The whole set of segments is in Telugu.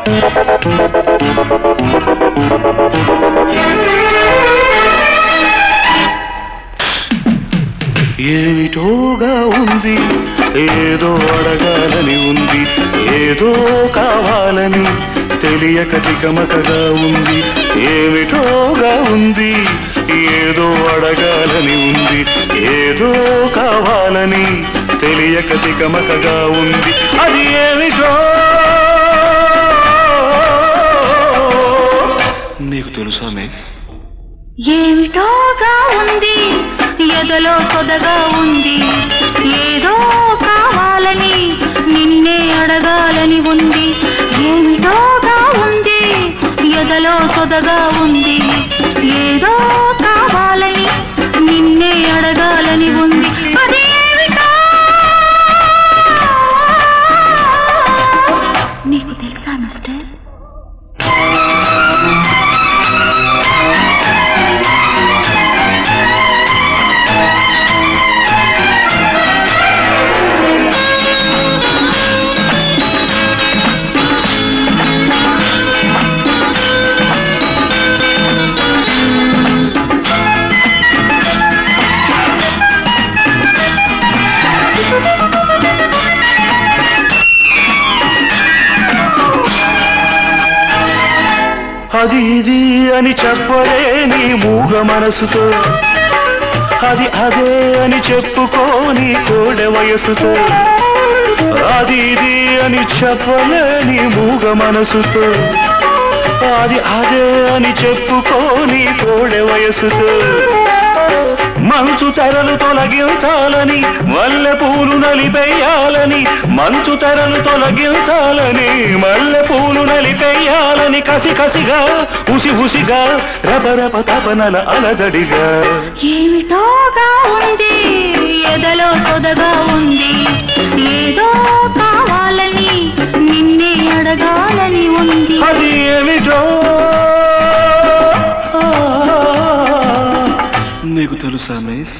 ఏమిటోగా ఉంది ఏదో అడగాలని ఉంది ఏదో కావాలని తెలియక తికమకగా ఉంది ఏమిటోగా ఉంది ఏదో అడగాలని ఉంది ఏదో కావాలని తెలియక తికమకగా ఉంది అది ఏమిటో నీకు తెలుసా మిస్ ఏమిటోగా ఉంది ఎదలో సొదగా ఉంది ఏదో కావాలని నిన్నే అడగాలని ఉంది ఏమిటోగా ఉంది ఎదలో సొదగా ఉంది ఏదో కావాలని నిన్నే అడగాలని ఉంది అది ఏమిటో నీకు తెలుసా మిస్టర్ అది ఇది అని చెప్పలేని మూగ మనసుతో అది అదే అని చెప్పుకోని కోడె వయసుతో అది ఇది అని చెప్పలేని మూగ మనసుతో అది అదే అని చెప్పుకోని కోడె వయసుతో మంచు తెరలు తొలగించాలని మల్లె పూలు నలిపేయాలని మంచు తెరలు తొలగించాలని మల్లె పూలు నలిపేయాలని కసి కసిగా ఉసి ఉసిగా రబరప తపనల అలజడిగా ఏమిటోగా ఉంది ఎదలో సొదగా ఉంది ఏదో కావాలని నిన్నే అడగాలని ఉంది అది ఏమిటో నీకు తెలుసా మిస్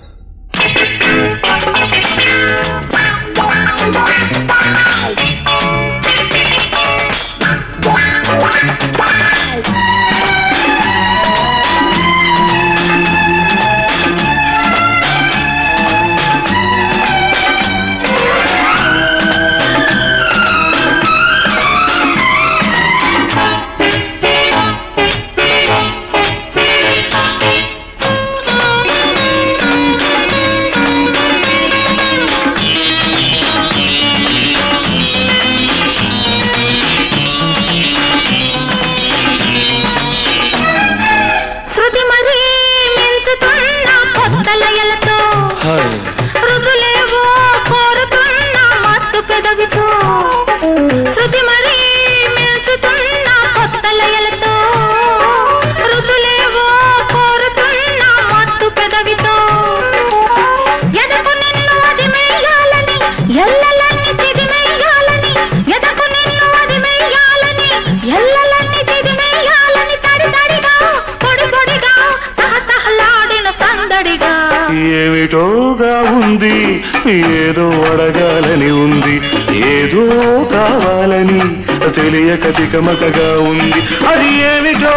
శృతి మరీ మించుతున్న కొత్త లయలతో హాయ్ రుదులేవో కోరుతున్న మత్తు పెదవితో శృతి మరీ మించుతున్న కొత్త లయలతో రుదులేవో కోరుతున్న మత్తు పెదవితో ఎదకు నిన్ను అది మెయ్యాలని ఎల్లలన్నీ తిదిమెయ్యాలని ఎదకు నిన్ను అది మెయ్యాలని ఎల్లలన్నీ తిదిమెయ్యాలని తడి తడిగా పొడి పొడిగా తహతహలాడిన సందడిగా ఏమిటోగా ఉంది ఏదో అడగాలని ఉంది ఏదో కావాలని తెలియక తికమకగా ఉంది అది ఏమిటో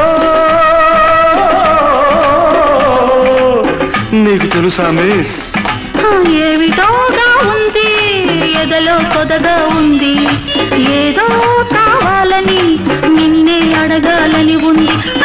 నీకు తెలుసా మిస్ ఏమిటోగా ఉంది ఎదలో కొదగా ఉంది ఏదో కావాలని నిన్నే అడగాలని ఉంది